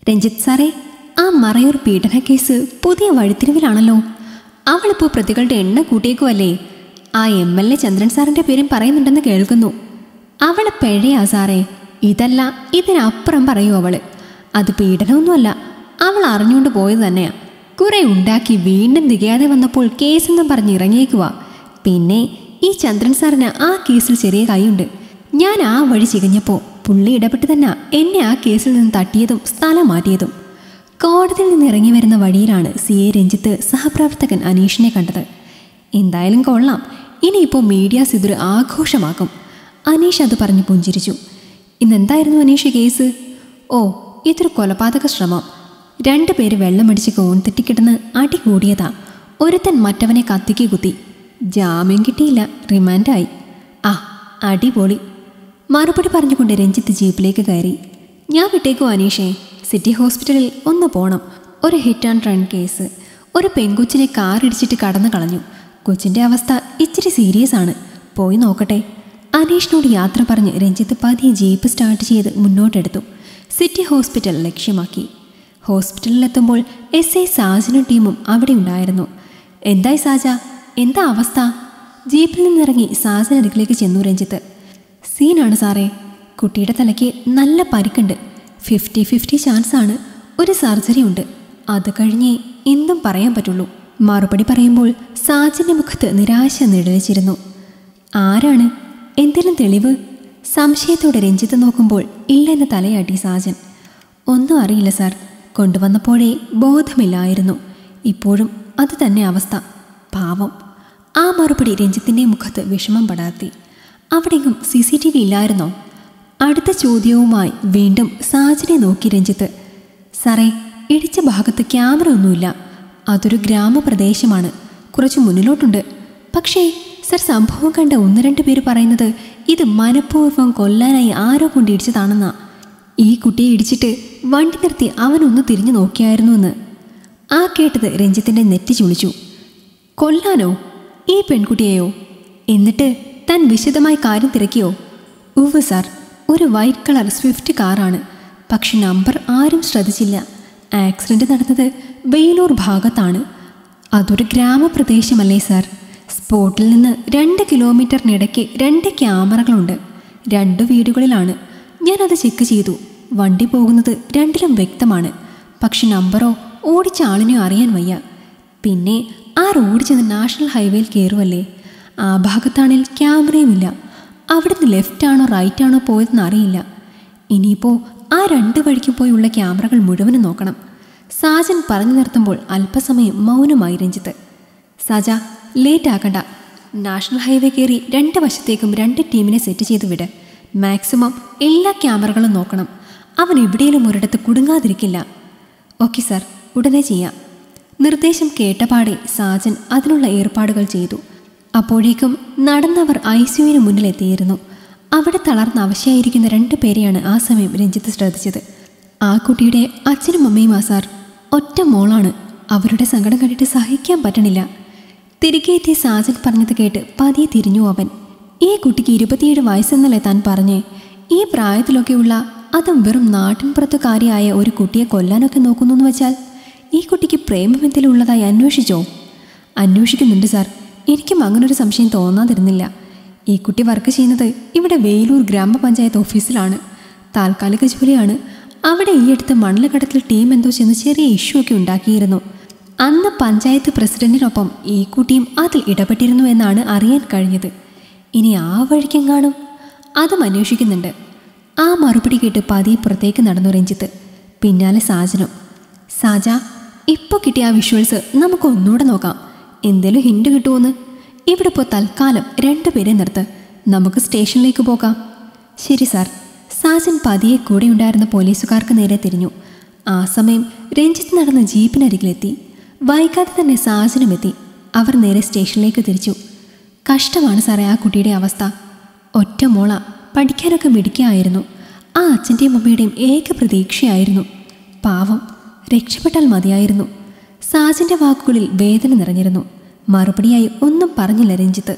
രഞ്ജിത്ത് സാറേ ആ മറയൂർ പീഡന കേസ് പുതിയ വഴിത്തിരിവിലാണല്ലോ അവളിപ്പോൾ പ്രതികളുടെ എണ്ണ കൂട്ടിയേക്കുമല്ലേ ആ എം എൽ എ ചന്ദ്രൻ സാറിൻ്റെ പേരും പറയുന്നുണ്ടെന്ന് കേൾക്കുന്നു അവള് പിഴയാ സാറേ ഇതല്ല ഇതിനപ്പുറം പറയൂ അവള് അത് പീഡനമൊന്നുമല്ല അവൾ അറിഞ്ഞുകൊണ്ട് പോയത് തന്നെയാ കുറെ ഉണ്ടാക്കി വീണ്ടും തികയാതെ വന്നപ്പോൾ കേസെന്നും പറഞ്ഞ് ഇറങ്ങിയേക്കുക പിന്നെ ഈ ചന്ദ്രൻ സാറിന് ആ കേസിൽ ചെറിയ കൈയുണ്ട് ഞാൻ ആ വഴി ചികഞ്ഞപ്പോൾ പുള്ളി ഇടപെട്ട് തന്നെ എന്നെ ആ കേസിൽ നിന്ന് തട്ടിയതും സ്ഥലം മാറ്റിയതും കോടതിയിൽ നിന്ന് ഇറങ്ങി വരുന്ന വഴിയിലാണ് സി എ രഞ്ജിത്ത് സഹപ്രവർത്തകൻ അനീഷിനെ കണ്ടത് എന്തായാലും കൊള്ളാം ഇനിയിപ്പോൾ മീഡിയാസ് ഇതൊരു ആഘോഷമാക്കും അനീഷ് അത് പറഞ്ഞ് പുഞ്ചിരിച്ചു ഇന്നെന്തായിരുന്നു അനീഷ് കേസ് ഓ ഇതൊരു കൊലപാതക ശ്രമം രണ്ടു പേര് വെള്ളമടിച്ച് കോൺ തെറ്റിക്കിടന്ന് അടി കൂടിയതാ ഒരുത്തൻ മറ്റവനെ കത്തിക്ക് കുത്തി ജാമ്യം കിട്ടിയില്ല റിമാൻഡായി ആ അടിപൊളി മറുപടി പറഞ്ഞുകൊണ്ട് രഞ്ജിത്ത് ജീപ്പിലേക്ക് കയറി ഞാൻ വിട്ടേക്കോ അനീഷേ സിറ്റി ഹോസ്പിറ്റലിൽ ഒന്ന് പോണം ഒരു ഹിറ്റ് ആൻഡ് റൺ കേസ് ഒരു പെൺകൊച്ചിനെ കാർ ഇടിച്ചിട്ട് കടന്നു കളഞ്ഞു കൊച്ചിൻ്റെ അവസ്ഥ ഇച്ചിരി സീരിയസ് ആണ് പോയി നോക്കട്ടെ അനീഷിനോട് യാത്ര പറഞ്ഞ് രഞ്ജിത്ത് പതിയെ ജീപ്പ് സ്റ്റാർട്ട് ചെയ്ത് മുന്നോട്ടെടുത്തു സിറ്റി ഹോസ്പിറ്റൽ ലക്ഷ്യമാക്കി ഹോസ്പിറ്റലിലെത്തുമ്പോൾ എസ് ഐ സാജനും ടീമും അവിടെ ഉണ്ടായിരുന്നു എന്തായി സാജ എന്താ അവസ്ഥ ജീപ്പിൽ നിന്നിറങ്ങി സാജനടുക്കിലേക്ക് ചെന്നു രഞ്ജിത്ത് സീനാണ് സാറേ കുട്ടിയുടെ തലയ്ക്ക് നല്ല പരിക്കുണ്ട് ഫിഫ്റ്റി ഫിഫ്റ്റി ചാൻസ് ആണ് ഒരു സർജറി ഉണ്ട് അത് കഴിഞ്ഞേ എന്തും പറയാൻ പറ്റുള്ളൂ മറുപടി പറയുമ്പോൾ സാജന്റെ മുഖത്ത് നിരാശ നിഴലിച്ചിരുന്നു ആരാണ് എന്തെങ്കിലും തെളിവ് സംശയത്തോടെ രഞ്ജിത്ത് നോക്കുമ്പോൾ ഇല്ലെന്ന് തലയാട്ടി സാജൻ ഒന്നും അറിയില്ല സാർ കൊണ്ടുവന്നപ്പോഴേ ബോധമില്ലായിരുന്നു ഇപ്പോഴും അത് തന്നെ അവസ്ഥ പാവം ആ മറുപടി രഞ്ജിത്തിൻ്റെ മുഖത്ത് വിഷമം പടർത്തി അവിടെയും സി സി ടി വി ഇല്ലായിരുന്നോ അടുത്ത ചോദ്യവുമായി വീണ്ടും സാജനെ നോക്കി രഞ്ജിത്ത് സാറേ ഇടിച്ച ഭാഗത്ത് ക്യാമറ ഒന്നുമില്ല അതൊരു ഗ്രാമപ്രദേശമാണ് കുറച്ച് മുന്നിലോട്ടുണ്ട് പക്ഷേ സർ സംഭവം കണ്ട ഒന്ന് രണ്ട് പേര് പറയുന്നത് ഇത് മനഃപൂർവ്വം കൊല്ലാനായി ആരോ കൊണ്ട് ഇടിച്ചതാണെന്നാ ഈ കുട്ടിയെ ഇടിച്ചിട്ട് വണ്ടി നിർത്തി അവനൊന്ന് തിരിഞ്ഞു നോക്കിയായിരുന്നുവെന്ന് ആ കേട്ടത് രഞ്ജിത്തിൻ്റെ നെറ്റി ചുളിച്ചു കൊല്ലാനോ ഈ പെൺകുട്ടിയെയോ എന്നിട്ട് താൻ വിശദമായി കാര്യം തിരക്കിയോ ഉവ് സാർ ഒരു വൈറ്റ് കളർ സ്വിഫ്റ്റ് കാറാണ് പക്ഷെ നമ്പർ ആരും ശ്രദ്ധിച്ചില്ല ആക്സിഡന്റ് നടന്നത് വെയിലൂർ ഭാഗത്താണ് അതൊരു ഗ്രാമപ്രദേശമല്ലേ സാർ സ്പോട്ടിൽ നിന്ന് രണ്ട് കിലോമീറ്ററിനിടയ്ക്ക് രണ്ട് ക്യാമറകളുണ്ട് രണ്ട് വീടുകളിലാണ് ഞാനത് ചെക്ക് ചെയ്തു വണ്ടി പോകുന്നത് രണ്ടിലും വ്യക്തമാണ് പക്ഷെ നമ്പറോ ഓടിച്ച ആളിനെയോ അറിയാൻ വയ്യ പിന്നെ ആ റോഡ് ചെന്ന് നാഷണൽ ഹൈവേയിൽ കയറുമല്ലേ ആ ഭാഗത്താണെങ്കിൽ ക്യാമറയുമില്ല അവിടുന്ന് ലെഫ്റ്റ് ആണോ റൈറ്റ് ആണോ പോയതെന്ന് അറിയില്ല ഇനിയിപ്പോൾ ആ രണ്ട് വഴിക്ക് പോയുള്ള ക്യാമറകൾ മുഴുവനും നോക്കണം സാജൻ പറഞ്ഞു നിർത്തുമ്പോൾ അല്പസമയം മൗനമായി രഞ്ജിത്ത് സാജ ലേറ്റ് ആക്കണ്ട നാഷണൽ ഹൈവേ കയറി രണ്ട് വശത്തേക്കും രണ്ട് ടീമിനെ സെറ്റ് ചെയ്ത് വിട് മാക്സിമം എല്ലാ ക്യാമറകളും നോക്കണം അവൻ എവിടെയെങ്കിലും ഒരിടത്ത് കുടുങ്ങാതിരിക്കില്ല ഓക്കെ സാർ ഉടനെ ചെയ്യാം നിർദ്ദേശം കേട്ടപാടെ സാജൻ അതിനുള്ള ഏർപ്പാടുകൾ ചെയ്തു അപ്പോഴേക്കും നടന്നവർ ഐ സിയുവിന് മുന്നിലെത്തിയിരുന്നു അവിടെ തളർന്ന് അവശയായിരിക്കുന്ന രണ്ടു പേരെയാണ് ആ സമയം രഞ്ജിത്ത് ശ്രദ്ധിച്ചത് ആ കുട്ടിയുടെ അച്ഛനും അമ്മയും ആ സാർ ഒറ്റ മോളാണ് അവരുടെ സങ്കടം കണ്ടിട്ട് സഹിക്കാൻ പറ്റണില്ല തിരികെ എത്തിയ സാജൻ പറഞ്ഞത് കേട്ട് പതിയെ തിരിഞ്ഞു അവൻ ഈ കുട്ടിക്ക് ഇരുപത്തിയേഴ് വയസ്സെന്നല്ലേ താൻ പറഞ്ഞേ ഈ പ്രായത്തിലൊക്കെയുള്ള അതും വെറും നാട്ടിൻപുറത്തുകാരിയായ ഒരു കുട്ടിയെ കൊല്ലാനൊക്കെ നോക്കുന്നു എന്ന് വെച്ചാൽ ഈ കുട്ടിക്ക് പ്രേമബന്ധത്തിൽ ഉള്ളതായി അന്വേഷിച്ചോ അന്വേഷിക്കുന്നുണ്ട് സാർ എനിക്കും അങ്ങനൊരു സംശയം തോന്നാതിരുന്നില്ല ഈ കുട്ടി വർക്ക് ചെയ്യുന്നത് ഇവിടെ വേലൂർ ഗ്രാമപഞ്ചായത്ത് ഓഫീസിലാണ് താൽക്കാലിക ജോലിയാണ് അവിടെ ഈ അടുത്ത് മണലക്കടത്തിൽ ടീം എന്തോ ചെന്ന് ചെറിയ ഇഷ്യൂ ഒക്കെ ഉണ്ടാക്കിയിരുന്നു അന്ന് പഞ്ചായത്ത് പ്രസിഡന്റിനൊപ്പം ഈ കുട്ടിയും അതിൽ ഇടപെട്ടിരുന്നു എന്നാണ് അറിയാൻ കഴിഞ്ഞത് ഇനി ആ വഴിക്കും കാണും അതും അന്വേഷിക്കുന്നുണ്ട് ആ മറുപടി കേട്ട് പതിയെ പുറത്തേക്ക് നടന്നു രഞ്ജിത്ത് പിന്നാലെ സാജനം സാജ ഇപ്പോൾ കിട്ടിയ ആ വിഷ്വൽസ് നമുക്ക് ഒന്നുകൂടെ നോക്കാം എന്തേലും ഹിൻഡ് കിട്ടുമോന്ന് ഇവിടെ ഇപ്പോൾ തൽക്കാലം രണ്ടുപേരെ നിർത്ത് നമുക്ക് സ്റ്റേഷനിലേക്ക് പോകാം ശരി സാർ സാജൻ പതിയെ കൂടെ ഉണ്ടായിരുന്ന പോലീസുകാർക്ക് നേരെ തിരിഞ്ഞു ആ സമയം രഞ്ജിത്ത് നടന്ന ജീപ്പിനരികിലെത്തി വൈകാതെ തന്നെ സാജനും എത്തി അവർ നേരെ സ്റ്റേഷനിലേക്ക് തിരിച്ചു കഷ്ടമാണ് സാറേ ആ കുട്ടിയുടെ അവസ്ഥ ഒറ്റ മോള പഠിക്കാനൊക്കെ മിടിക്കായിരുന്നു ആ അച്ഛൻ്റെയും അമ്മയുടെയും ഏക പ്രതീക്ഷയായിരുന്നു പാവം രക്ഷപ്പെട്ടാൽ മതിയായിരുന്നു സാജന്റെ വാക്കുകളിൽ വേദന നിറഞ്ഞിരുന്നു മറുപടിയായി ഒന്നും പറഞ്ഞില്ല രഞ്ജിത്ത്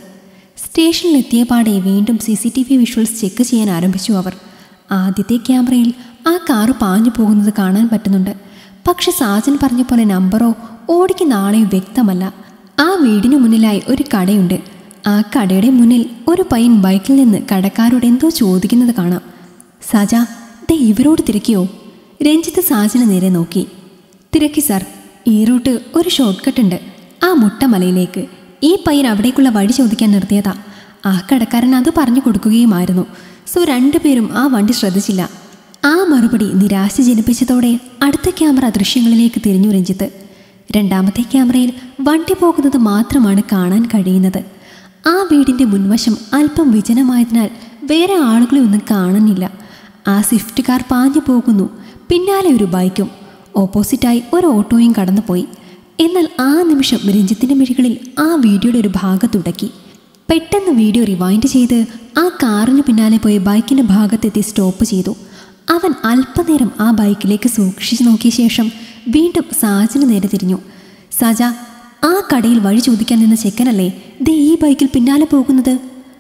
സ്റ്റേഷനിലെത്തിയ പാടെ വീണ്ടും C C T V visuals check ചെയ്യാൻ ആരംഭിച്ചു അവർ ആദ്യത്തെ ക്യാമറയിൽ ആ കാറ് പാഞ്ഞു പോകുന്നത് കാണാൻ പറ്റുന്നുണ്ട് പക്ഷെ സാജൻ പറഞ്ഞ പോലെ നമ്പറോ ഓടിക്കുന്ന ആളെയോ വ്യക്തമല്ല ആ വീടിന് മുന്നിലായി ഒരു കടയുണ്ട് ആ കടയുടെ മുന്നിൽ ഒരു പയ്യൻ ബൈക്കിൽ നിന്ന് കടക്കാരോട് എന്തോ ചോദിക്കുന്നത് കാണാം സാജ ദേ ഇവരോട് തിരക്കിയോ രഞ്ജിത്ത് സാജന് നേരെ നോക്കി തിരക്കി സാർ ഈ റൂട്ട് ഒരു ഷോർട്ട് കട്ട് ഉണ്ട് ആ മുട്ടമലയിലേക്ക് ഈ പയ്യൻ അവിടേക്കുള്ള വഴി ചോദിക്കാൻ നിർത്തിയതാ ആ കടക്കാരൻ അത് പറഞ്ഞു കൊടുക്കുകയുമായിരുന്നു സോ രണ്ടുപേരും ആ വണ്ടി ശ്രദ്ധിച്ചില്ല ആ മറുപടി നിരാശ ജനിപ്പിച്ചതോടെ അടുത്ത ക്യാമറ ദൃശ്യങ്ങളിലേക്ക് തിരിഞ്ഞു രഞ്ജിത്ത് രണ്ടാമത്തെ ക്യാമറയിൽ വണ്ടി പോകുന്നത് മാത്രമാണ് കാണാൻ കഴിയുന്നത് ആ വീടിൻ്റെ മുൻവശം അല്പം വിജനമായതിനാൽ വേറെ ആളുകളെ ഒന്നും കാണുന്നില്ല ആ സ്വിഫ്റ്റ് കാർ പാഞ്ഞു പോകുന്നു പിന്നാലെ ഒരു ബൈക്കും ഓപ്പോസിറ്റായി ഒരു ഓട്ടോയും കടന്നുപോയി എന്നാൽ ആ നിമിഷം രഞ്ജിത്തിൻ്റെ മിഴികളിൽ ആ വീഡിയോയുടെ ഒരു ഭാഗത്തുടക്കി പെട്ടെന്ന് വീഡിയോ റിവൈൻഡ് ചെയ്ത് ആ കാറിന് പിന്നാലെ പോയി ബൈക്കിൻ്റെ ഭാഗത്തെത്തി സ്റ്റോപ്പ് ചെയ്തു അവൻ അല്പനേരം ആ ബൈക്കിലേക്ക് സൂക്ഷിച്ചു നോക്കിയ ശേഷം വീണ്ടും സാജന് നേരെ തിരിഞ്ഞു സാജ ആ കടയിൽ വഴി ചോദിക്കാൻ നിന്ന ചെക്കനല്ലേ ദേ ഈ ബൈക്കിൽ പിന്നാലെ പോകുന്നത്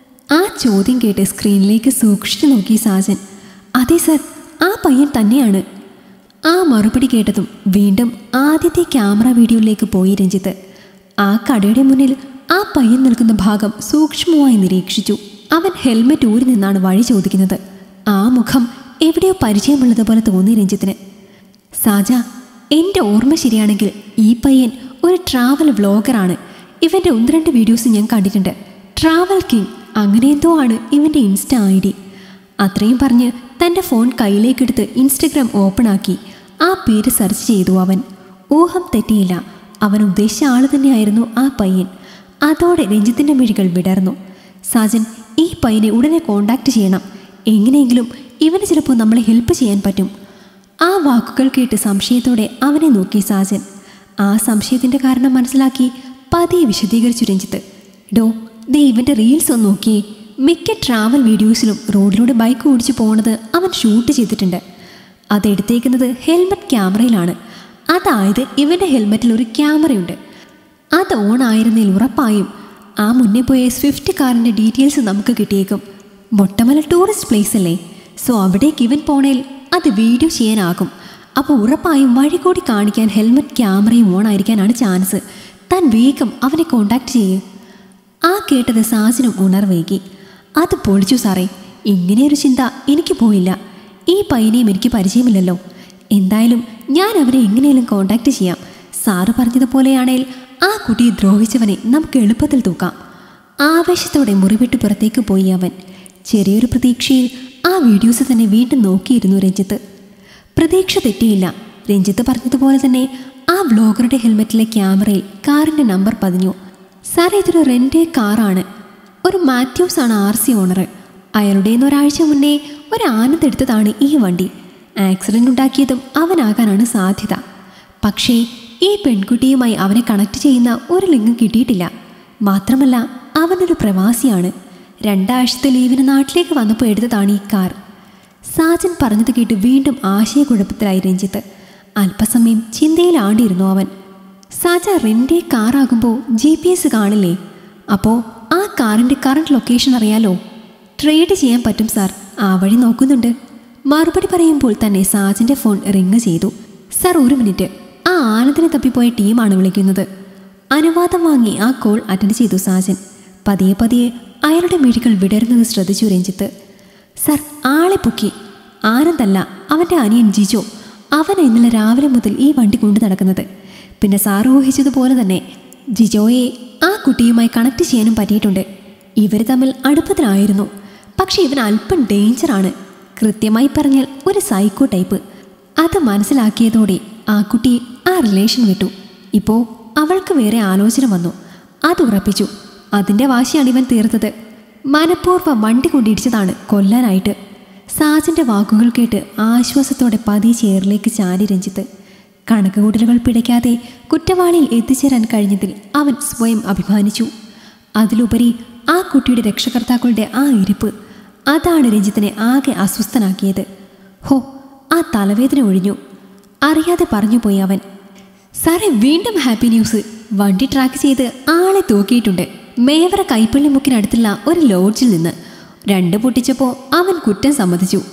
ആ ചോദ്യം കേട്ട് സ്ക്രീനിലേക്ക് സൂക്ഷിച്ചു നോക്കി സാജൻ അതെ സർ ആ പയ്യൻ തന്നെയാണ് ആ മറുപടി കേട്ടതും വീണ്ടും ആദ്യത്തെ ക്യാമറ വീഡിയോയിലേക്ക് പോയി രഞ്ജിത്ത് ആ കടയുടെ മുന്നിൽ ആ പയ്യൻ നിൽക്കുന്ന ഭാഗം സൂക്ഷ്മമായി നിരീക്ഷിച്ചു അവൻ ഹെൽമെറ്റ് ഊരി നിന്നാണ് വഴി ചോദിക്കുന്നത് ആ മുഖം എവിടെയോ പരിചയമുള്ളതുപോലെ തോന്നി രഞ്ജിത്തിന് സാജ എൻ്റെ ഓർമ്മ ശരിയാണെങ്കിൽ ഈ പയ്യൻ ഒരു ട്രാവൽ വ്ളോഗറാണ് ഇവൻ്റെ ഒന്ന് രണ്ട് വീഡിയോസ് ഞാൻ കണ്ടിട്ടുണ്ട് ട്രാവൽ കിങ് അങ്ങനെ എന്തോ ആണ് ഇവൻ്റെ ഇൻസ്റ്റ ഐ ഡി അത്രയും പറഞ്ഞ് തൻ്റെ ഫോൺ കയ്യിലേക്കെടുത്ത് ഇൻസ്റ്റഗ്രാം ഓപ്പൺ ആക്കി ആ പേര് സെർച്ച് ചെയ്തു അവൻ ഊഹം തെറ്റിയില്ല അവൻ ഉദ്ദേശിച്ച ആൾ തന്നെയായിരുന്നു ആ പയ്യൻ അതോടെ രഞ്ജിത്തിൻ്റെ മിഴികൾ വിടർന്നു സാജൻ ഈ പയ്യനെ ഉടനെ കോണ്ടാക്ട് ചെയ്യണം എങ്ങനെയെങ്കിലും ഇവന് ചിലപ്പോൾ നമ്മളെ ഹെൽപ്പ് ചെയ്യാൻ പറ്റും ആ വാക്കുകൾ കേട്ട് സംശയത്തോടെ അവനെ നോക്കി സാജൻ ആ സംശയത്തിൻ്റെ കാരണം മനസ്സിലാക്കി പതിയെ വിശദീകരിച്ചു രഞ്ജിത്ത് ഡോ ദേ ഇവൻ്റെ റീൽസ് ഒന്ന് നോക്കിയേ മിക്ക ട്രാവൽ വീഡിയോസിലും റോഡിലൂടെ ബൈക്ക് ഓടിച്ചു പോണത് അവൻ ഷൂട്ട് ചെയ്തിട്ടുണ്ട് അതെടുത്തേക്കുന്നത് ഹെൽമറ്റ് ക്യാമറയിലാണ് അതായത് ഇവൻ്റെ ഹെൽമറ്റിൽ ഒരു ക്യാമറയുണ്ട് അത് ഓൺ ആയിരുന്നതിൽ ഉറപ്പായും ആ മുന്നേ പോയ സ്വിഫ്റ്റ് കാറിൻ്റെ ഡീറ്റെയിൽസ് നമുക്ക് കിട്ടിയേക്കും മൊട്ടമല ടൂറിസ്റ്റ് പ്ലേസ് അല്ലേ സോ അവിടേക്ക് ഇവൻ പോണേൽ അത് വീഡിയോ ചെയ്യാനാകും അപ്പോൾ ഉറപ്പായും വഴി കൂടി കാണിക്കാൻ ഹെൽമറ്റ് ക്യാമറയും ഓൺ ആയിരിക്കാനാണ് ചാൻസ് താൻ വേഗം അവനെ കോണ്ടാക്ട് ചെയ്യ് ആ കേട്ടത് സാജനും ഉണർവേകി അത് പൊളിച്ചു സാറേ ഇങ്ങനെയൊരു ചിന്ത എനിക്ക് പോയില്ല ഈ പയ്യനെയും എനിക്ക് പരിചയമില്ലല്ലോ എന്തായാലും ഞാൻ അവരെ എങ്ങനെയും കോണ്ടാക്ട് ചെയ്യാം സാറ് പറഞ്ഞതുപോലെയാണേൽ ആ കുട്ടിയെ ദ്രോഹിച്ചവനെ നമുക്ക് എളുപ്പത്തിൽ തൂക്കാം ആവേശത്തോടെ മുറിവിട്ട് പുറത്തേക്ക് പോയി അവൻ ചെറിയൊരു പ്രതീക്ഷയിൽ ആ വീഡിയോസ് തന്നെ വീണ്ടും നോക്കിയിരുന്നു രഞ്ജിത്ത് പ്രതീക്ഷ തെറ്റിയില്ല രഞ്ജിത്ത് പറഞ്ഞതുപോലെ തന്നെ ആ വ്ലോഗറുടെ ഹെൽമെറ്റിലെ ക്യാമറയിൽ കാറിൻ്റെ നമ്പർ പതിഞ്ഞു സാർ ഇതൊരു റെൻ്റ് കാറാണ് ഒരു മാത്യൂസ് ആണ് ആർ സി ഓണർ അയാളുടെ ഒരാഴ്ച മുന്നേ ഒരു ആനന്ദ് എടുത്തതാണ് ഈ വണ്ടി ആക്സിഡൻ്റ് ഉണ്ടാക്കിയതും അവനാകാനാണ് സാധ്യത പക്ഷേ ഈ പെൺകുട്ടിയുമായി അവനെ കണക്ട് ചെയ്യുന്ന ഒരു ലിങ്കും കിട്ടിയിട്ടില്ല മാത്രമല്ല അവനൊരു പ്രവാസിയാണ് രണ്ടാഴ്ചത്തെ ലീവിന് നാട്ടിലേക്ക് വന്നപ്പോൾ എടുത്തതാണ് ഈ കാർ സാജൻ പറഞ്ഞത് കേട്ട് വീണ്ടും ആശയക്കുഴപ്പത്തിലായി രഞ്ജിത്ത് അല്പസമയം ചിന്തയിലാണ്ടിരുന്നു അവൻ സാജ റെൻ്റെ കാറാകുമ്പോൾ ജി പി എസ് കാണില്ലേ അപ്പോൾ ആ കാറിൻ്റെ കറണ്ട് ലൊക്കേഷൻ അറിയാലോ ട്രേഡ് ചെയ്യാൻ പറ്റും സാർ ആ വഴി നോക്കുന്നുണ്ട് മറുപടി പറയുമ്പോൾ തന്നെ സാജൻ്റെ ഫോൺ റിങ് ചെയ്തു സാർ ഒരു മിനിറ്റ് ആ ആനന്ദിനെ തപ്പിപ്പോയ ടീമാണ് വിളിക്കുന്നത് അനുവാദം വാങ്ങി ആ കോൾ അറ്റൻഡ് ചെയ്തു സാജൻ പതിയെ പതിയെ അയാളുടെ മിഴികൾ വിടരുന്നത് ശ്രദ്ധിച്ചു രഞ്ജിത്ത് സർ ആളെ പൊക്കി ആനന്ദല്ല അവൻ്റെ അനിയൻ ജിജോ അവൻ ഇന്നലെ രാവിലെ മുതൽ ഈ വണ്ടി കൊണ്ടു നടക്കുന്നത് പിന്നെ സാർ ഊഹിച്ചതുപോലെ തന്നെ ജിജോയെ ആ കുട്ടിയുമായി കണക്ട് ചെയ്യാനും പറ്റിയിട്ടുണ്ട് ഇവർ തമ്മിൽ അടുപ്പത്തിലായിരുന്നു പക്ഷേ ഇവൻ അല്പം ഡേഞ്ചറാണ് കൃത്യമായി പറഞ്ഞാൽ ഒരു സൈക്കോ ടൈപ്പ് അത് മനസ്സിലാക്കിയതോടെ ആ കുട്ടി ആ റിലേഷൻ വിട്ടു ഇപ്പോൾ അവൾക്ക് വേറെ ആലോചന വന്നു അത് ഉറപ്പിച്ചു അതിൻ്റെ വാശിയാണ് ഇവൻ തീർത്തത് മനഃപൂർവ്വം വണ്ടി കൊണ്ടിടിച്ചതാണ് കൊല്ലാനായിട്ട് സാജന്റെ വാക്കുകൾ കേട്ട് ആശ്വാസത്തോടെ പതി ചേറിലേക്ക് ചാരി രഞ്ജിത്ത് കണക്കുകൂട്ടലുകൾ പിടയ്ക്കാതെ കുറ്റവാളിയിൽ എത്തിച്ചേരാൻ കഴിഞ്ഞതിൽ അവൻ സ്വയം അഭിമാനിച്ചു അതിലുപരി ആ കുട്ടിയുടെ രക്ഷകർത്താക്കളുടെ ആ ഇരിപ്പ് അതാണ് രഞ്ജിത്തിനെ ആകെ അസ്വസ്ഥനാക്കിയത് ഹോ ആ തലവേദന ഒഴിഞ്ഞു അറിയാതെ പറഞ്ഞുപോയി അവൻ സാറേ വീണ്ടും ഹാപ്പി ന്യൂസ് വണ്ടി ട്രാക്ക് ചെയ്ത് ആളെ തൂക്കിയിട്ടുണ്ട് മേവറ കൈപ്പള്ളിമുക്കിനടുത്തുള്ള ഒരു ലോഡ്ജിൽ നിന്ന് രണ്ട് പൊട്ടിച്ചപ്പോൾ അവൻ കുറ്റം സമ്മതിച്ചു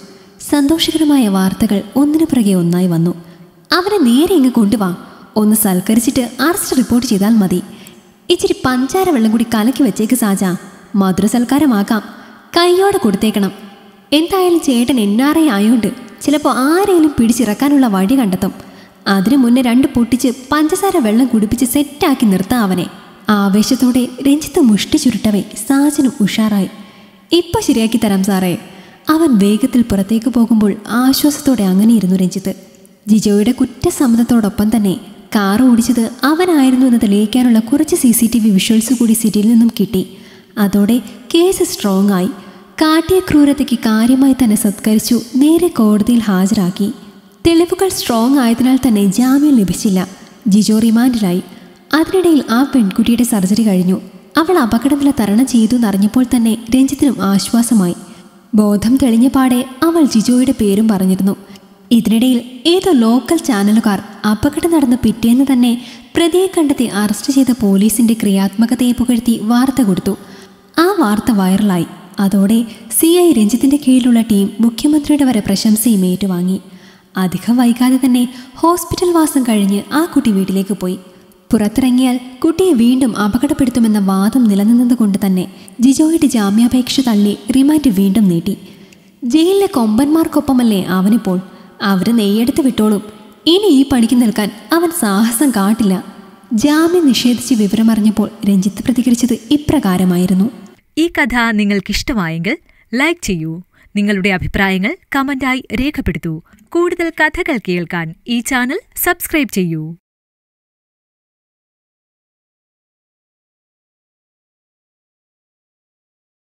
സന്തോഷകരമായ വാർത്തകൾ ഒന്നിനു പിറകെ ഒന്നായി വന്നു അവനെ നേരെ ഇങ്ങ് കൊണ്ടുവാ ഒന്ന് സൽക്കരിച്ചിട്ട് അറസ്റ്റ് റിപ്പോർട്ട് ചെയ്താൽ മതി ഇച്ചിരി പഞ്ചാര വെള്ളം കൂടി കലക്കി വെച്ചേക്ക് സാജ മധുര സൽക്കാരമാക്കാം കൈയോടെ കൊടുത്തേക്കണം എന്തായാലും ചേട്ടൻ എൻ ആർ ഐ ആയോണ്ട് ചിലപ്പോൾ ആരെയും പിടിച്ചിറക്കാനുള്ള വഴി കണ്ടെത്തും അതിനു മുന്നേ രണ്ട് പൊട്ടിച്ച് പഞ്ചസാര വെള്ളം കുടിപ്പിച്ച് സെറ്റാക്കി നിർത്താം അവനെ ആവേശത്തോടെ രഞ്ജിത്ത് മുഷ്ടി ചുരുട്ടവേ സാജനും ഉഷാറായി ഇപ്പൊ ശരിയാക്കി തരാം സാറേ അവൻ വേഗത്തിൽ പുറത്തേക്ക് പോകുമ്പോൾ ആശ്വാസത്തോടെ അങ്ങനെയിരുന്നു രഞ്ജിത്ത് ജിജോയുടെ കുറ്റസമ്മതത്തോടൊപ്പം തന്നെ കാർ ഓടിച്ചത് അവനായിരുന്നു എന്ന് തെളിയിക്കാനുള്ള കുറച്ച് C C T V visuals കൂടി സിറ്റിയിൽ നിന്നും കിട്ടി അതോടെ കേസ് സ്ട്രോങ് ആയി കാട്ടിയ ക്രൂരതയ്ക്ക് കാര്യമായി തന്നെ സത്കരിച്ചു നേരെ കോടതിയിൽ ഹാജരാക്കി തെളിവുകൾ സ്ട്രോങ് ആയതിനാൽ തന്നെ ജാമ്യം ലഭിച്ചില്ല ജിജോ റിമാൻഡിലായി അതിനിടയിൽ ആ പെൺകുട്ടിയുടെ സർജറി കഴിഞ്ഞു അവൾ അപകടനില തരണം ചെയ്തു എന്നറിഞ്ഞപ്പോൾ തന്നെ രഞ്ജിത്തിനും ആശ്വാസമായി ബോധം തെളിഞ്ഞ പാടെ അവൾ ജിജോയുടെ പേരും പറഞ്ഞിരുന്നു ഇതിനിടയിൽ ഏതോ ലോക്കൽ ചാനലുകാർ അപകടം നടന്ന പിറ്റേന്ന് തന്നെ പ്രതിയെ കണ്ടെത്തി അറസ്റ്റ് ചെയ്ത പോലീസിന്റെ ക്രിയാത്മകതയെ പുകഴ്ത്തി വാർത്ത കൊടുത്തു ആ വാർത്ത വൈറലായി അതോടെ സി ഐ രഞ്ജിത്തിന്റെ കീഴിലുള്ള ടീം മുഖ്യമന്ത്രിയുടെ വരെ പ്രശംസയും ഏറ്റുവാങ്ങി അധികം വൈകാതെ തന്നെ ഹോസ്പിറ്റൽ വാസം കഴിഞ്ഞ് ആ കുട്ടി വീട്ടിലേക്ക് പോയി പുറത്തിറങ്ങിയാൽ കുട്ടിയെ വീണ്ടും അപകടപ്പെടുത്തുമെന്ന വാദം നിലനിന്നതുകൊണ്ട് തന്നെ ജിജോയുടെ ജാമ്യാപേക്ഷ തള്ളി റിമാൻഡ് വീണ്ടും നീട്ടി ജയിലിലെ കൊമ്പന്മാർക്കൊപ്പമല്ലേ അവനിപ്പോൾ അവര് നെയ്യെടുത്ത് വിട്ടോളും ഇനി ഈ പണിക്ക് നിൽക്കാൻ അവൻ സാഹസം കാട്ടില്ല ജാമ്യം നിഷേധിച്ച് വിവരമറിഞ്ഞപ്പോൾ രഞ്ജിത്ത് പ്രതികരിച്ചത് ഇപ്രകാരമായിരുന്നു ഈ കഥ നിങ്ങൾക്കിഷ്ടമായെങ്കിൽ ലൈക്ക് ചെയ്യൂ നിങ്ങളുടെ അഭിപ്രായങ്ങൾ കമന്റായി രേഖപ്പെടുത്തൂ കൂടുതൽ കഥകൾ കേൾക്കാൻ ഈ ചാനൽ സബ്സ്ക്രൈബ് ചെയ്യൂ